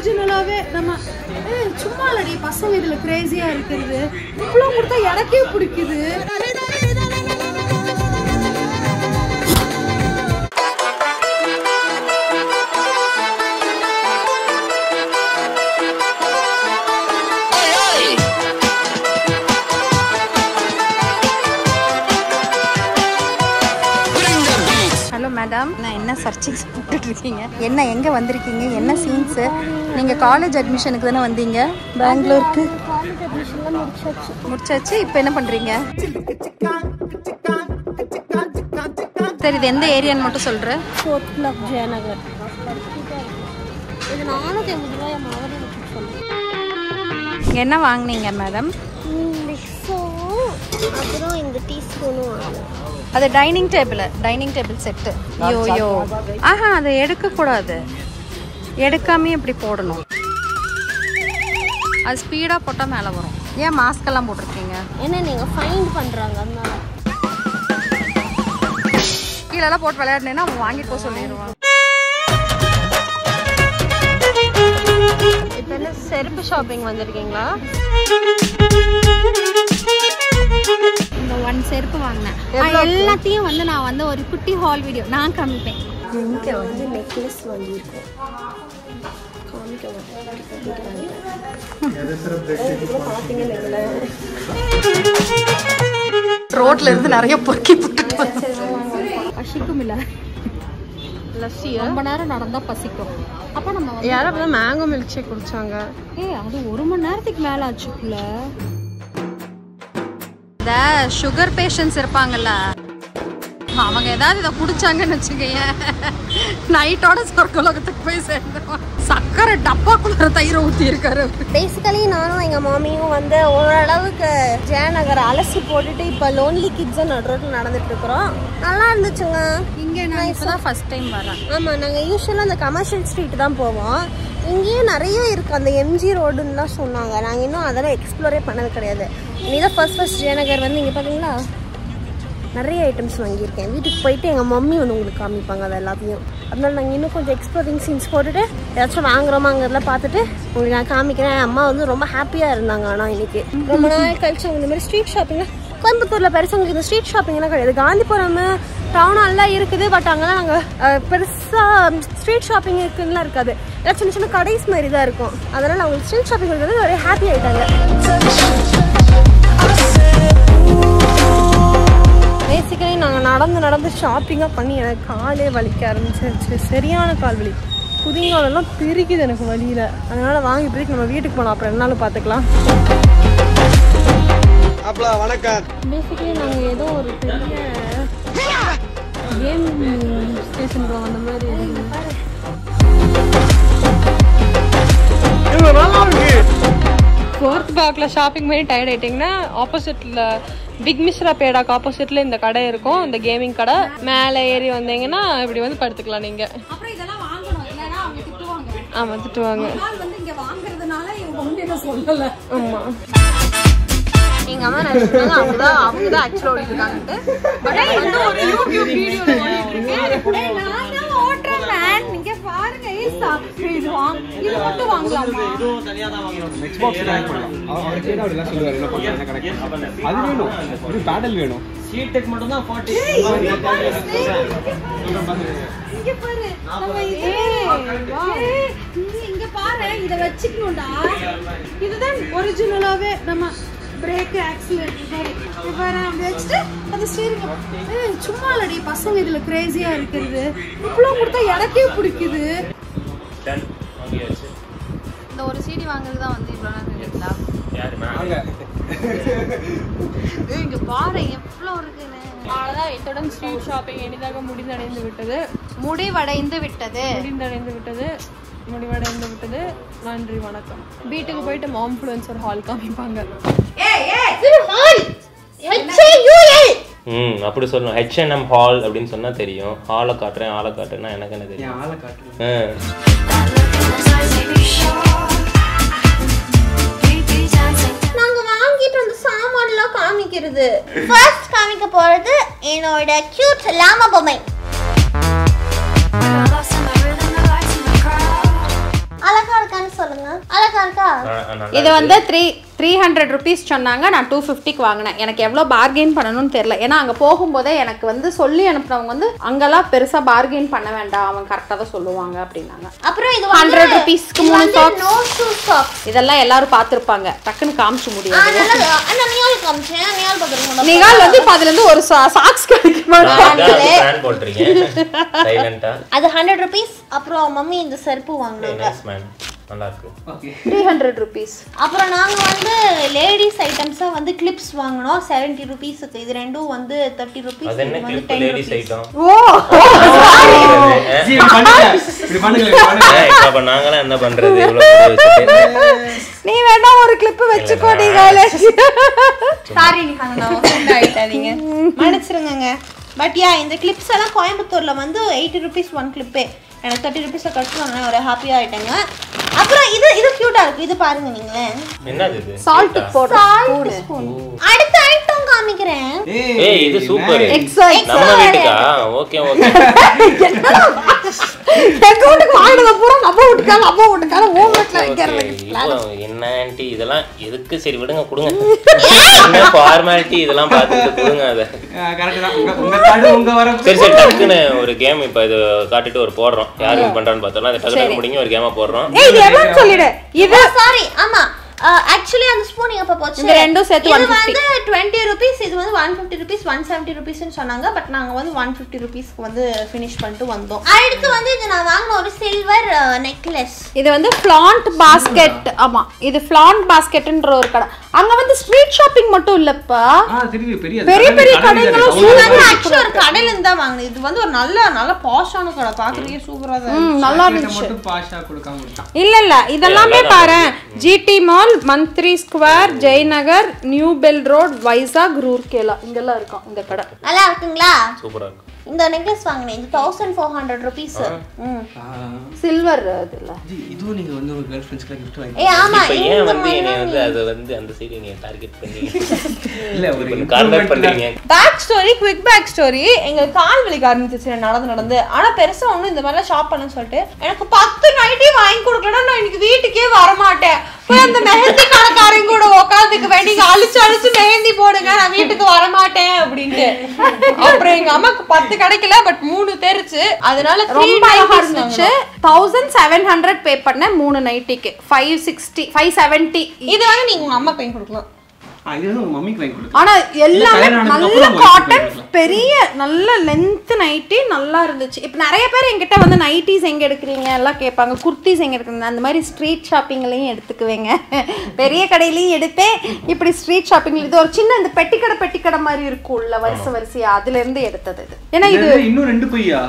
ஒரிஜினலாவே நம்ம ஏய், சும்மா இல்லடி பசங்க இதுல கிரேசியா இருக்கிறது இவ்வளோ கொடுத்தா எனக்கே பிடிக்குது ஹலோ மேடம் நான் என்ன சர்ச்சிங் போட்டுட்டு இருக்கீங்க என்ன எங்கே வந்திருக்கீங்க என்ன சீன்ஸு நீங்கள் காலேஜ் அட்மிஷனுக்கு தானே வந்தீங்க பெங்களூருக்கு காலேஜ் அட்மிஷன்லாம் முடிச்சாச்சு முடிச்சாச்சு இப்போ என்ன பண்ணுறீங்க சரி இது எந்த ஏரியான்னு மட்டும் சொல்கிறேன் ஃபோர்த் பிளாக் ஜெயநகர் இது நானூற்றி ஐம்பது ரூபாய் மாதிரி சொன்னேன் என்ன வாங்குனீங்க மேடம் மிக்ஸும் அப்புறம் இந்த டீஸ்பூனும் வாங்கினேன் அது dining table dining table set ஐயோ ஐயோ ஆஹா அதை எடுக்கக்கூடாது எடுக்காமே இப்படி போடணும் அது ஸ்பீடாக போட்டால் மேலே வரும் ஏன் மாஸ்க் எல்லாம் போட்டிருக்கீங்க ஏன்னா நீங்கள் ஃபைண்ட் பண்ணுறாங்க அதனால கீழெல்லாம் போட்டு விளையாடுனேன்னா அவன் வாங்கிட்டு போக சொல்லிடுவான் இப்போ என்ன செருப்பு ஷாப்பிங் வந்திருக்கீங்களா இந்த ஒன் செருப்பு வாங்கினேன் நான் எல்லாத்தையும் வந்து நான் வந்து ஒரு குட்டி ஹால் வீடியோ நான் காமிப்பேன் இங்கே வந்து நெக்லஸ் வாங்கியிருக்கோம் காமிக்க பார்த்தீங்கன்னு வைங்களேன் ரோட்ல இருந்து நிறைய பொறுக்கி போட்டுட்டு பசிக்கும் இல்ல லஸ்ஸியா ரொம்ப நேரம் நடந்தா பசிக்கும் அப்ப நம்ம வந்து யாரும் அப்போ மேங்கோ மில்க் ஷேக் குடிச்சாங்க ஏய் அது ஒரு மணி நேரத்துக்கு மேல ஆச்சுக்குள்ள இந்த சுகர் பேஷண்ட்ஸ் இருப்பாங்கல்ல அவங்க ஏதாவது இதை குடிச்சாங்கன்னு வச்சுக்கோங்க நைட்டோட சொர்க்கலோகத்துக்கு போய் சேர்ந்துருவாங்க சக்கரை டப்பாக்குள்ள தயிரை ஊற்றி இருக்காரு பேசிக்கலி நானும் எங்கள் மாமியும் வந்து ஓரளவுக்கு ஜெயநகர் அலசி போட்டுட்டு இப்போ லோன்லி கிட்ஸை நடு ரோட்டில் நடந்துட்டு இருக்கிறோம் நல்லா இருந்துச்சுங்க இங்கே நான் இப்போ தான் ஃபஸ்ட் டைம் வரேன் ஆமாம் நாங்கள் யூஸ்வலாக அந்த கமர்ஷியல் ஸ்ட்ரீட் தான் போவோம் இங்கேயும் நிறைய இருக்குது அந்த எம்ஜி ரோடுன்னு தான் சொன்னாங்க நாங்கள் இன்னும் அதெல்லாம் எக்ஸ்ப்ளோரே பண்ணது கிடையாது இதான் ஃபர்ஸ்ட் ஃபர்ஸ்ட் ஜெயநகர் வந்து இங்கே பார்த்தீங்களா நிறைய ஐட்டம்ஸ் வாங்கியிருக்கேன் வீட்டுக்கு போயிட்டு எங்கள் மம்மி ஒன்று உங்களுக்கு காமிப்பாங்க அது எல்லாத்தையும் அதனால நாங்கள் இன்னும் கொஞ்சம் எக்ஸ்ப்ளோரிங் சீன்ஸ் போட்டுட்டு ஏதாச்சும் வாங்குறோமாங்கிறதெல்லாம் பார்த்துட்டு உங்களுக்கு நான் காமிக்கிறேன் அம்மா வந்து ரொம்ப ஹாப்பியாக இருந்தாங்க ஆனால் இன்னைக்கு ரொம்ப நாள் கழிச்சு அவங்க இந்த மாதிரி ஸ்ட்ரீட் ஷாப்பிங்கில் கோயம்புத்தூரில் பெருசாக உங்களுக்கு இந்த ஸ்ட்ரீட் ஷாப்பிங்லாம் கிடையாது காந்திபுரம் டவுன் எல்லாம் இருக்குது பட் அங்கெல்லாம் நாங்கள் பெருசாக ஸ்ட்ரீட் ஷாப்பிங் இருக்குன்னுலாம் இருக்காது எல்லாம் சின்ன சின்ன கடைஸ் மாதிரி தான் இருக்கும் அதனால் அவங்களுக்கு ஸ்ட்ரீட் ஷாப்பிங் இருக்கிறது ஒரே ஹாப்பி ஆகிட்டாங்க பேசிக்கலி நாங்கள் நடந்து நடந்து ஷாப்பிங்காக பண்ணி எனக்கு காலே வலிக்க ஆரம்பிச்சிருச்சு சரியான கால் வலி புதிங்காலெல்லாம் பிரிக்குது எனக்கு வலியில் அதனால் வாங்கி பிரிக்கு நம்ம வீட்டுக்கு போகலாம் அப்புறம் என்னாலும் பார்த்துக்கலாம் அப்பலா வணக்கம் பேசிக்கலி நாங்கள் ஏதோ ஒரு பெரிய கேம் ஸ்டேஷனுக்கு வந்த மாதிரி இருக்கு. இது நல்லா இருக்கு ஃபோர்த் பேக்கில் ஷாப்பிங் பண்ணி டயர்ட் ஆயிட்டிங்கன்னா ஆப்போசிட்டில் பிக் மிஸ்ரா பேடாக்கு ஆப்போசிட்டில் இந்த கடை இருக்கும் இந்த கேமிங் கடை மேலே ஏறி வந்தீங்கன்னா இப்படி வந்து படுத்துக்கலாம் நீங்கள் அப்புறம் இதெல்லாம் வாங்கணும் இல்லைன்னா அவங்க திட்டுவாங்க ஆமாம் திட்டுவாங்க நாள் வந்து இங்க வாங்குறதுனால இவங்க ஒண்ணு என்ன சொல்லல ஆமாம் எங்கள் அம்மா நினச்சிருக்காங்க அவங்க தான் அவங்க தான் ஆக்சுவலாக ஓடிட்டுருக்காங்கன்ட்டு பட் அது வந்து ஒரு யூடியூப் வீடியோவில் ஓடிட்டு இருக்கு ஏய், நான் தான் ஓட்டுறேன் man. நீங்க பாருங்க ஈசா. இது வாங்க இது மட்டும் வாங்கலாமா Xbox connect பண்ணலாம். அவ- அவர் கேட்டா அவர் எல்லாம் சொல்லுவாரு, என்ன பண்ணலாம், என்ன connect. அது வேணும் இது பேடல் வேணும் இங்க பாரு நம்ம இது ஏய், இங்க இங்க பாரு இத வச்சுக்கணும்டா இதுதான் ஒரிஜினலாவே நம்ம பிரேக் ஆக்சிலேட்டர் மாதிரி இது பாரு அப்படி வச்சுட்டு அது ஸ்டீரிங் ஏய் சும்மா இல்லடி பசங்க இதுல கிரேசியா இருக்கிறது இவ்வளோ கொடுத்தா எனக்கே பிடிக்குது இந்த ஒரு சீடி வாங்குறது தான் வந்து இவ்வளோ நேரம் இருக்கீங்களா வாங்க. இங்க பாரு எவ்வளோ இருக்குன்னு அவ்வளோதான் இத்துடன் ஸ்ட்ரீட் ஷாப்பிங் எளிதாக முடிந்தடைந்து விட்டது முடிவடைந்து விட்டது முடிந்தடைந்து விட்டது முடிவடைந்து விட்டது நன்றி வணக்கம் வீட்டுக்கு போயிட்டு மாம் ஃப்ளூன்சர் ஹால் காமிப்பாங்க ம் அப்படி சொல்லணும் ஹெச்என்எம் ஹால் அப்படின்னு சொன்னா தெரியும் ஹாலை காட்டுறேன் ஆளை காட்டுறேன்னா எனக்கு என்ன தெரியும் என் ஆளை காட்டு. ஆ. நாங்க வாங்கிட்டு வந்த சாமான்லாம் காமிக்கிறது ஃபர்ஸ்ட் காமிக்க போறது என்னோட கியூட் லாமா பொம்மை அழகா இருக்கான்னு நல்லா இது வந்து த்ரீ த்ரீ ஹண்ட்ரட் ருபீஸ் சொன்னாங்க நான் டூ ஃபிஃப்டிக்கு வாங்கினேன் எனக்கு எவ்வளோ பார்கெயின் பண்ணணும்னு தெரியல ஏன்னா அங்கே போகும்போதே எனக்கு வந்து சொல்லி அனுப்புனவங்க வந்து அங்கெல்லாம் பெருசாக பார்கெயின் பண்ண வேண்டாம் அவங்க கரெக்டாக தான் சொல்லுவாங்க அப்படின்னாங்க அப்புறம் இது ஹண்ட்ரட் ருபீஸ்க்கு மூணு சாக்ஸ் நோ ஷூ சாக்ஸ் இதெல்லாம் எல்லாரும் பார்த்துருப்பாங்க டக்குன்னு காமிச்சு முடியாது நல்லது ஆனா நியால் காமிச்சேன் நியால் பாக்குறீங்க நிகால் வந்து இப்போ அதுல இருந்து ஒரு சாக்ஸ் கிடைக்குமா ஃபேன் போட்டுறீங்க சைலண்டா அது ஹண்ட்ரட் ருபீஸ் அப்புறம் மம்மி இந்த செருப்பு வாங்கினாங்க நைஸ் மேன் நல்லா இருக்கு ஓகே த்ரீ ஹண்ட்ரட் ருபீஸ் அப்புறம் நாங்க வந்து லேடிஸ் ஐட்டம்ஸா வந்து கிளிப்ஸ் வாங்கினோம் செவன்டி ருபீஸுக்கு இது ரெண்டும் வந்து தேர்ட்டி ருபீஸ் அது என்ன வந்து clip ten ladies rupees item oh ji, இப்படி பண்ணுங்க இப்படி பண்ணுங்க இப்படி பண்ணுங்க அப்ப நாங்களாம் என்ன பண்றது இவ்வளவு புடி வச்சுட்டு நீ வேணா ஒரு கிளிப் வச்சுக்கோ நிகாலே சாரி நீங்க ஆயிட்டாதீங்க மன்னிச்சிருங்க பட் யா இந்த கிளிப்ஸ் எல்லாம் கோயம்புத்தூர்ல வந்து எயிட்டி ருபீஸ் ஒன் கிளிப்பே எனக்கு தேர்ட்டி ருபீஸில் கிடச்சிட்டு ஒரு ஹாப்பியாக ஆயிட்டாங்க அப்புறம் இது இது க்யூட்டாக இருக்கு இது பாருங்க நீங்களேன் என்னது இது சால்ட் போடுற ஸ்பூன் அடுத்த ஐட்டம் காமிக்கிறேன் ஏய் இது சூப்பர் எக்ஸைட் நம்ம வீட்டுக்கா ஓகே ஓகே எங்க வீட்டுக்கு வாங்கினத பூரா நம்ம வீட்டுக்காக அப்பா வீட்டுக்காக உன் வீட்டுல வைக்கிறது இப்போ என்ன ஆன்ட்டி இதெல்லாம் எதுக்கு சரி விடுங்க கொடுங்க என்ன ஃபார்மாலிட்டி இதெல்லாம் பார்த்துட்டு கொடுங்க அதை கரெக்ட் தான் உங்க உங்க கார்டு உங்க வர சரி சரி டக்குன்னு ஒரு கேம் இப்போ இது காட்டிட்டு ஒரு போடுறோம் யார் வின் பண்றான்னு பார்த்தோம்னா அதை டக்கு டக்கு முடிங்க ஒரு கேமா போடுறோம் ஏய் இது எவ்வளோன்னு சொல்லிடு இது சாரி ஆமா ஆக்சுவலி அந்த ஸ்பூன் எப்போ போச்சு இந்த ரெண்டும் சேர்த்து இது 150. வந்து டுவெண்ட்டி ருபீஸ் இது வந்து one fifty rupees one seventy ருபீஸ்னு சொன்னாங்க பட் நாங்கள் வந்து ஒன் ஃபிஃப்டி ருபீஸ்க்கு வந்து ஃபினிஷ் பண்ணிட்டு வந்தோம் அடுத்து வந்து இது நான் வாங்கின ஒரு சில்வர் நெக்லஸ் இது வந்து ஃப்ளாண்ட் பாஸ்கெட் ஆமா இது ஃப்ளாண்ட் பாஸ்கெட்ன்ற ஒரு கடை அங்க வந்து ஸ்ட்ரீட் ஷாப்பிங் மட்டும் இல்லப்பா ஆ திருப்பி பெரிய பெரிய பெரிய கடை கடைகளும் கடை இது வந்து ஆக்சுவலி ஒரு கடையில இருந்து தான் வாங்கினது இது வந்து ஒரு நல்ல நல்ல பாஷான கடை பாக்குறதுக்கே சூப்பரா தான் ம், நல்லா chocolate இருந்துச்சு மட்டும் பாஷா கொடுக்காம விட்டான் இல்ல இல்ல இதெல்லாமே பாரு GT mall Mantri square Jayanagar new BEL road Vizag Rourkela இங்கெல்லாம் இருக்கும் இந்த கடை நல்லா இருக்குங்களா சூப்பரா இருக்கும் இந்த நெக்லஸ் வாங்கினேன் இது தௌசண்ட் ஃபோர் ஹண்ட்ரட் ருபீஸ் ம் சில்வர் இது இல்ல ஜி இதுவும் நீங்க வந்து உங்க கேர்ள் ஃப்ரெண்ட்ஸ்க்கு கிஃப்ட் வாங்கி ஏ ஆமா இப்போ ஏன் இந்த வந்து என்னை மாதிரி வந்து அதை வந்து அந்த சைடு நீங்க டார்கெட் பண்ணி இல்ல ஒரு கார்னர் improvement பண்றீங்க back story quick back story எங்களுக்கு கால் வலிக்க ஆரம்பிச்சிச்சு நடந்து நடந்து ஆனா பெருசா ஒண்ணும் இந்த மாதிரிலாம் ஷாப் பண்ணு சொல்லிட்டு எனக்கு பத்து நைட்டே வாங்கி கொடுக்கலன்னா நான் இன்னைக்கு வீட்டுக்கே வர மாட்டேன் போய் அந்த மெஹந்தி கடைக்காரங்க கூட உட்காந்துக்குவேன் நீங்க அழிச்சு அழிச்சு மெஹந்தி போடுங்க நான் வீட்டுக்கு வர மாட்டேன் அப்படின்ட்டு அப்புறம் எங்க அம்மாக்கு பத்து கிடைக்கல பட் மூணு தெரிச்சு அதனால ரொம்ப அழகா இருந்துச்சு தௌசண்ட் செவன் ஹண்ட்ரட் பே பண்ணேன் மூணு நைட்டிக்கு ஃபைவ் சிக்ஸ்டி ஃபைவ் செவன்ட்டி இது வந்து நீங்க உங்க அம்மா வாங்கி கொடுக்கலாம் ஆ, இது வந்து உங்க மம்மிக்கு வாங்கி கொடுத்து ஆனா எல்லாமே கல்யாணம் ஆனதுக்கு நல்ல அப்புறம் காட்டன் வாங்கிக்கலாம். பெரிய நல்ல லென்த் நைட்டி நல்லா இருந்துச்சு இப்போ நிறைய பேர் என்கிட்ட வந்து நைட்டிஸ் எங்க எடுக்கிறீங்க எல்லாம் கேட்பாங்க குர்த்திஸ் எங்க எடுக்கிறீங்க அந்த மாதிரி ஸ்ட்ரீட் ஷாப்பிங்லையும் எடுத்துக்குவேங்க பெரிய கடையிலையும் எடுப்பேன் இப்படி ஸ்ட்ரீட் ஷாப்பிங்ல இது ஒரு சின்ன இந்த பெட்டிக்கடை பெட்டிக்கடை மாதிரி இருக்கும்ல வரிசை வரிசையா அதுல இருந்து எடுத்தது இது ஏன்னா இது இது இன்னும் ரெண்டு பையா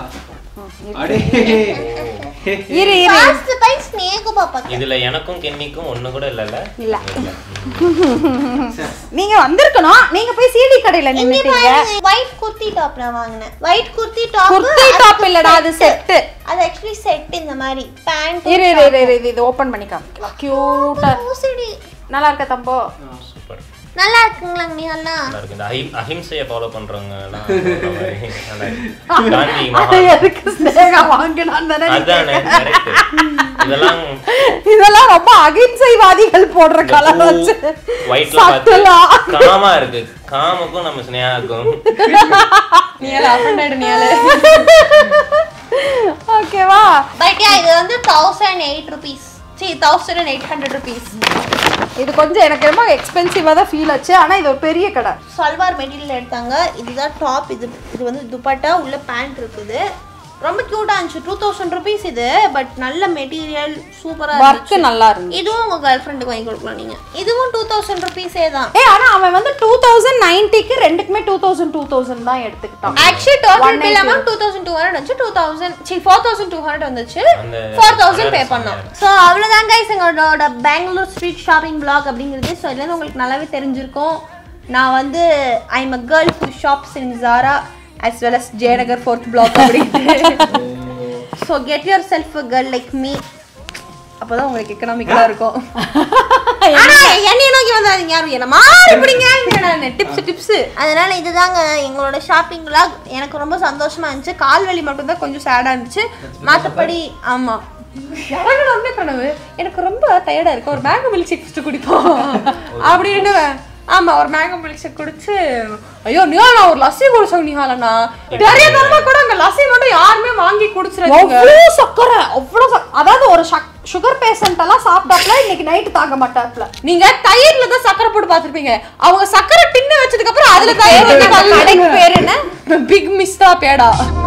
அடே இரு இரு லாஸ்ட் பை ஸ்னேக் பாப்பா இதுல எனக்கும் கென்னிக்கும் ஒண்ணு கூட இல்லல்ல இல்ல நீங்க வந்திருக்கணும் நீங்க போய் சிடி கடையில நின்னுட்டீங்க ஒயிட் குர்த்தி டாப் நான் வாங்கினேன் white kurti top kurti top இல்லடா அது செட்டு அது ஆக்சுவலி செட் இந்த மாதிரி பேண்ட் இரு இரு இரு, இரு இது இது ஓபன் பண்ணி காமிக்கலாம் கியூட்டா ஊசிடி நல்லா இருக்க தம்போ சூப்பர் நல்லா இருக்குங்களா நீ நல்லா நல்லா இருக்கு இந்த அஹி- அஹிம்சையை ஃபாலோ பண்றவங்க எல்லாம் சொல்ற மாதிரி நல்லா இருக்கு. காந்தி மகா எதுக்கு ஸ்னேகா வாங்கினான்னு தானே நீ அதானே correct. இதெல்லாம் இதெல்லாம் ரொம்ப அகிம்சைவாதிகள் போடுற கலர் வச்சு ஒயிட்ல சட்டலா பார்த்து காமா இருக்கு காமுக்கும் நம்ம ஸ்னேகாக்கும் நீயால அஃபண்டட் நீயால ஓகேவா பட் யா இது வந்து தௌசண்ட் எயிட் ருபீஸ் சி thousand and eight hundred rupees இது கொஞ்சம் எனக்கு ரொம்ப எக்ஸ்பென்சிவாக தான் ஃபீல் ஆச்சு ஆனால் இது ஒரு பெரிய கடை சல்வார் மெட்டீரியல் எடுத்தாங்க இதுதான் டாப் இது இது வந்து துப்பட்டா உள்ள பேண்ட் இருக்குது ரொம்ப க்யூட்டாக இருந்துச்சு டூ தௌசண்ட் ருபீஸ் இது பட் நல்ல மெட்டீரியல் சூப்பராக ஒர்க்கு நல்லா இருந்துச்சு இதுவும் உங்க கேர்ள் ஃப்ரெண்டுக்கு வாங்கி கொடுக்கலாம் நீங்க இதுவும் டூ தௌசண்ட் ருபீஸே தான் ஏ ஆனா அவன் வந்து டூ தௌசண்ட் நைன்ட்டிக்கு ரெண்டுக்குமே டூ தௌசண்ட் டூ தௌசண்ட் தான் எடுத்துக்கிட்டான் actually total bill amount two thousand two hundred வந்துச்சு டூ தௌசண்ட் சி ஃபோர் தௌசண்ட் டூ ஹண்ட்ரட் வந்துச்சு அந்த ஃபோர் தௌசண்ட் பே பண்ணோம் ஸோ அவ்வளோதான் கைஸ் எங்களோட பெங்களூர் ஸ்ட்ரீட் ஷாப்பிங் பிளாக் அப்படிங்கிறது ஸோ இதுலேருந்து உங்களுக்கு நல்லாவே தெரிஞ்சிருக்கும் நான் வந்து I am a girl who shops in Zara as well as Jayanagar fourth block அப்படின்ட்டு so get yourself a girl like me அப்பதான் உங்களுக்கு எக்கனாமிக்கலா இருக்கும் ஆனா என்னைய நோக்கி வந்தாதீங்க யாரும் என்ன மாறி பிடிங்க டிப்ஸ் டிப்ஸ் அதனால இதுதாங்க எங்களோட ஷாப்பிங் vlog எனக்கு ரொம்ப சந்தோஷமா இருந்துச்சு கால்வலி மட்டும் தான் கொஞ்சம் சேடா இருந்துச்சு மத்தபடி ஆமா இறங்கணும்னே கனவு எனக்கு ரொம்ப டயர்டா இருக்கு ஒரு மேங்கோ மில்க் ஷேக் ஃபஸ்ட்டு குடிப்போம் அப்படின்னு ஆமா ஒரு மேங்கோ மில்க் ஷேக் குடிச்சு ஐயோ நிஹாலா ஒரு லஸ்ஸி குடிச்சோம் நிஹாலனா நிறைய தடவை கூட அங்க லஸ்ஸி மட்டும் யாருமே வாங்கி குடிச்சிருக்கீங்க அவ்வளோ சக்கரை அவ்வளோ சக்- அதாவது ஒரு சுகர் பேஷண்ட் எல்லாம் சாப்பிட்டாப்ல இன்னைக்கு நைட்டு தாங்க மாட்டாப்ல நீங்க தயிர்ல தான் சக்கரை போட்டு பாத்திருப்பீங்க அவங்க சக்கரை டின்னு வச்சதுக்கு அப்புறம் அதுல தயிர் வந்து கடைக்கு பேர் என்ன பிக் மிஸ்டா பேடா